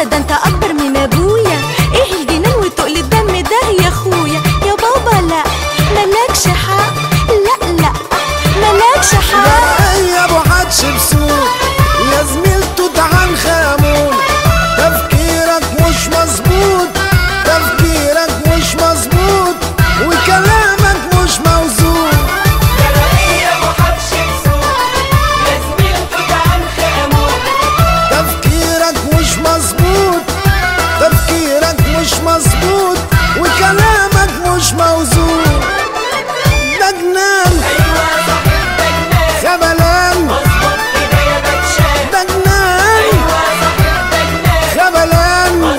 انت ده انت اكبر من ابويا ايه الجنان وتقل الدم ده يا اخويا يا بابا لا ملكش حق لا لا ملكش حق جرأي يا ابو حدش بسوق يا زميلته تعال خامون تفكيرك مش مظبوط تفكيرك مش مظبوط وكلامك مش موزون تفكيرك مش مظبوط تفكيرك مش مظبوط وكلامك مش موزون ده جنان خبلان ده جنان خبلان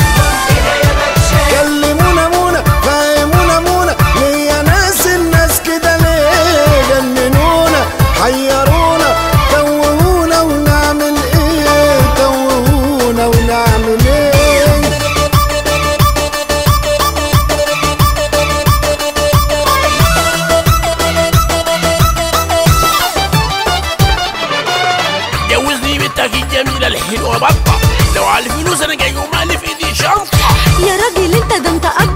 كلمونا مونا فهمونا مونا ليه ناس الناس كده ليه جننونا حيرونا توهونا ونعمل ايه توهونا ونعمل ايه جوزني بنتك الجميلة الحلوة بطة لو على الفلوس انا جاي ومالي في ايدي شنطة يا راجل انت ده انت اكبر